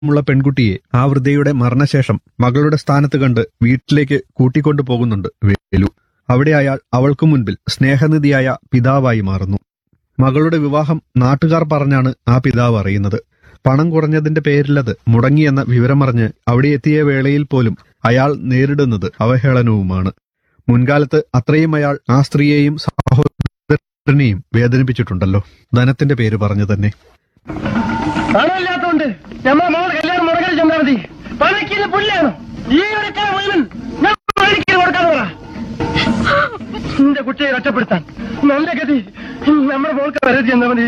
മുള്ള പെൺകുട്ടിയെ ആ വൃദ്ധയുടെ മരണശേഷം മകളുടെ സ്ഥാനത്ത് കണ്ട് വീട്ടിലേക്ക് കൂട്ടിക്കൊണ്ടു പോകുന്നുണ്ട് വേലു അവിടെ അയാൾ അവൾക്കു മുൻപിൽ സ്നേഹനിധിയായ പിതാവായി മാറുന്നു മകളുടെ വിവാഹം നാട്ടുകാർ പറഞ്ഞാണ് ആ പിതാവ് അറിയുന്നത് പണം കുറഞ്ഞതിന്റെ പേരിലത് മുടങ്ങിയെന്ന വിവരമറിഞ്ഞ് അവിടെ എത്തിയ വേളയിൽ പോലും അയാൾ നേരിടുന്നത് അവഹേളനവുമാണ് മുൻകാലത്ത് അത്രയും അയാൾ ആ സ്ത്രീയെയും സഹോദരനെയും വേദനിപ്പിച്ചിട്ടുണ്ടല്ലോ ധനത്തിന്റെ പേര് പറഞ്ഞു തന്നെ പണമില്ലാത്തോണ്ട് ഞമ്മ മോളെ കല്യാണം മുടങ്ങൽ ചെന്നാ മതി പണക്കിന് പുല്ലാണ് ഈ ഒരു കല മുഴുവൻ ഞാൻ മേടിക്കൽ കൊടുക്കാന്ന് പറ എന്റെ കുട്ടിയെ രക്ഷപ്പെടുത്താൻ നല്ല ഗതി നമ്മുടെ മോൾക്ക് വരരുത് ചെന്നാ മതി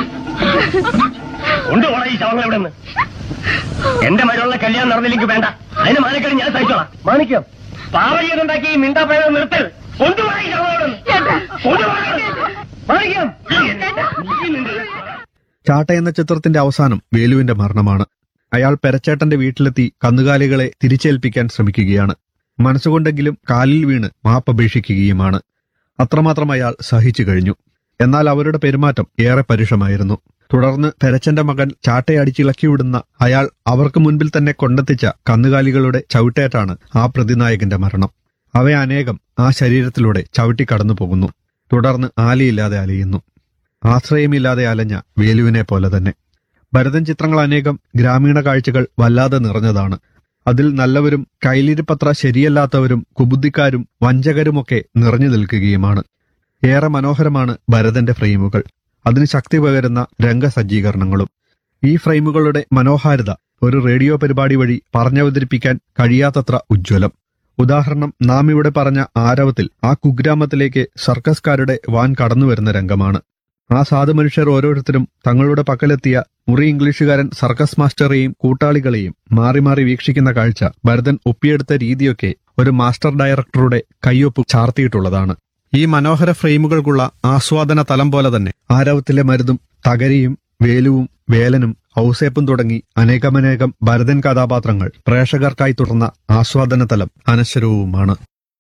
കൊണ്ടുപോണ ഈ ശവങ്ങൾ എവിടെ നിന്ന് എന്റെ മരുള്ള കല്യാണം നടന്നില്ലെങ്കിൽ വേണ്ട അതിന് മാനക്കേട് ഞാൻ സഹിച്ചോളാം മാണിക്കം പാവ ചെയ്തുണ്ടാക്കി ഈ മിണ്ടാപ്പഴ നിർത്തൽ കൊണ്ടുപോണ ഈ ശവങ്ങൾ എവിടെ നിന്ന്? കൊണ്ടുപോണം. മാണിക്യം നീ നിന്റെ ചാട്ട എന്ന ചിത്രത്തിന്റെ അവസാനം വേലുവിന്റെ മരണമാണ് അയാൾ പെരച്ചേട്ടന്റെ വീട്ടിലെത്തി കന്നുകാലികളെ തിരിച്ചേൽപ്പിക്കാൻ ശ്രമിക്കുകയാണ് മനസ്സുകൊണ്ടെങ്കിലും കാലിൽ വീണ് മാപ്പപേക്ഷിക്കുകയുമാണ് അത്രമാത്രം അയാൾ സഹിച്ചു കഴിഞ്ഞു എന്നാൽ അവരുടെ പെരുമാറ്റം ഏറെ പരുഷമായിരുന്നു തുടർന്ന് പെരച്ചന്റെ മകൻ ചാട്ടയടിച്ചിളക്കിവിടുന്ന അയാൾ അവർക്ക് മുൻപിൽ തന്നെ കൊണ്ടെത്തിച്ച കന്നുകാലികളുടെ ചവിട്ടേറ്റാണ് ആ പ്രതിനായകന്റെ മരണം അവയെ അനേകം ആ ശരീരത്തിലൂടെ ചവിട്ടി കടന്നു പോകുന്നു തുടർന്ന് ആലിയില്ലാതെ അലയുന്നു ആശ്രയമില്ലാതെ അലഞ്ഞ വേലുവിനെ പോലെ തന്നെ ഭരതൻ ചിത്രങ്ങൾ അനേകം ഗ്രാമീണ കാഴ്ചകൾ വല്ലാതെ നിറഞ്ഞതാണ് അതിൽ നല്ലവരും കയ്യിലിരിപ്പത്ര ശരിയല്ലാത്തവരും കുബുദ്ധിക്കാരും വഞ്ചകരുമൊക്കെ നിറഞ്ഞു നിൽക്കുകയുമാണ് ഏറെ മനോഹരമാണ് ഭരതന്റെ ഫ്രെയിമുകൾ അതിന് ശക്തി പകരുന്ന രംഗസജ്ജീകരണങ്ങളും ഈ ഫ്രെയിമുകളുടെ മനോഹാരിത ഒരു റേഡിയോ പരിപാടി വഴി പറഞ്ഞവതരിപ്പിക്കാൻ കഴിയാത്തത്ര ഉജ്ജ്വലം ഉദാഹരണം നാം ഇവിടെ പറഞ്ഞ ആരവത്തിൽ ആ കുഗ്രാമത്തിലേക്ക് സർക്കസ്കാരുടെ വാൻ കടന്നുവരുന്ന രംഗമാണ് ആ സാധു മനുഷ്യർ ഓരോരുത്തരും തങ്ങളുടെ പക്കലെത്തിയ മുറി ഇംഗ്ലീഷുകാരൻ സർക്കസ് മാസ്റ്ററെയും കൂട്ടാളികളെയും മാറി മാറി വീക്ഷിക്കുന്ന കാഴ്ച ഭരതൻ ഒപ്പിയെടുത്ത രീതിയൊക്കെ ഒരു മാസ്റ്റർ ഡയറക്ടറുടെ കയ്യൊപ്പ് ചാർത്തിയിട്ടുള്ളതാണ് ഈ മനോഹര ഫ്രെയിമുകൾക്കുള്ള ആസ്വാദന തലം പോലെ തന്നെ ആരവത്തിലെ മരുതും തകരിയും വേലുവും വേലനും ഔസേപ്പും തുടങ്ങി അനേകമനേകം ഭരതൻ കഥാപാത്രങ്ങൾ പ്രേക്ഷകർക്കായി തുടർന്ന ആസ്വാദന തലം അനശ്വരവുമാണ്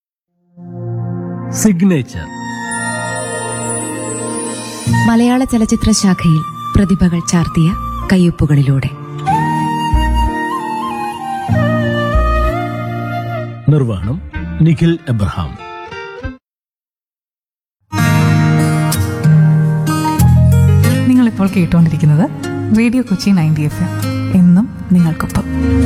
സിഗ്നേച്ചർ മലയാള ചലച്ചിത്ര ശാഖയിൽ പ്രതിഭകൾ ചാർത്തിയ കയ്യൊപ്പുകളിലൂടെ നിർവഹണം നിഖിൽ എബ്രഹാം നിങ്ങളിപ്പോൾ കേട്ടുകൊണ്ടിരിക്കുന്നത് radio Kochi ninety F M എന്നും നിങ്ങൾക്കൊപ്പം